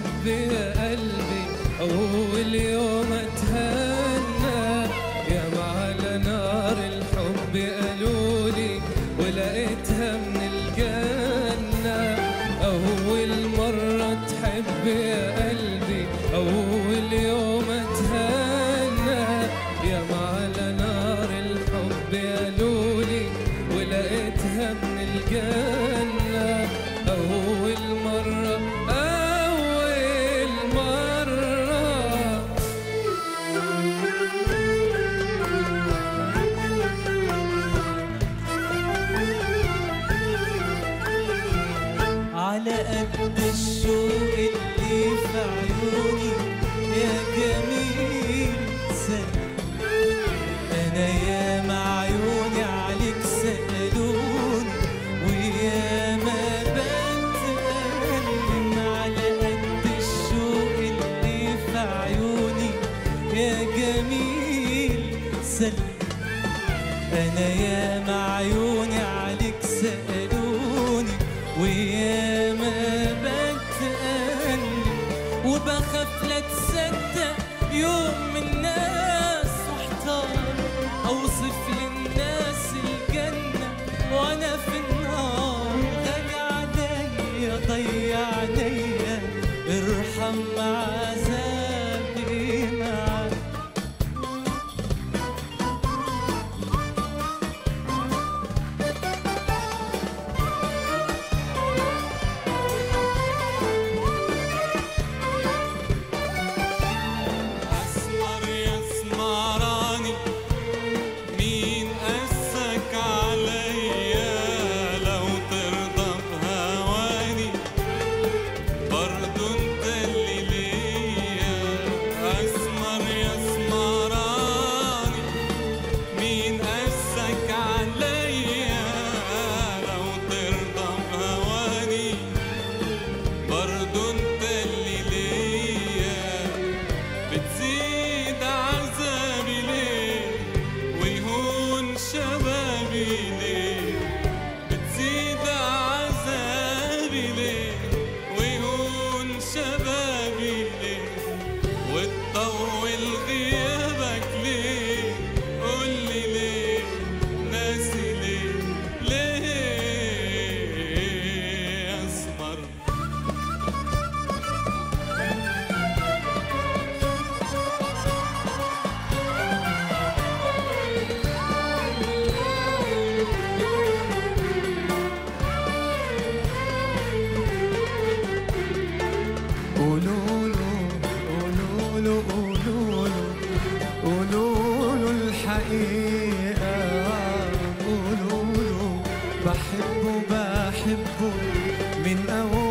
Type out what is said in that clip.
تحب يا قلبي أول يوم أتهنى يا على نار الحب قالولي ولقيتها من الجنة أول مرة تحب يا قلبي أول يوم أتهنى يا على نار الحب قالولي ولقيتها من الجنة أول مرة أول مرة على قد الشوق اللي في عيوني يا جميل سلام انا يا ما عيوني عليك سألوني ويا ما بتألم على قد الشوق اللي في عيوني يا جميل سلام انا يا ما عيوني عليك سألوني ويا ما بتألم وبخاف لا تصدق يوم من الناس واحتار اوصف للناس الجنة وانا في النار غالي عليا ضيع عليا ارحم عذابي معاك أسمر يا اسمراني مين قسك عليا لو ترضى بهواني برضو انت اللي ليا أسمر يا اسمراني مين قسك عليا لو ترضى بهواني برضو انت اللي ليا بتزيد عذابي ليه ويهون شبابي ليه بتزيد عذابي ليه ويهون شبابي ليه وتطول غيابك ليه قولي ليه ناسي ليه ليه اسمر قولوا له قولوا له قولوا له قولوا له الحقيقة قولوا له بحبه بحبه من أول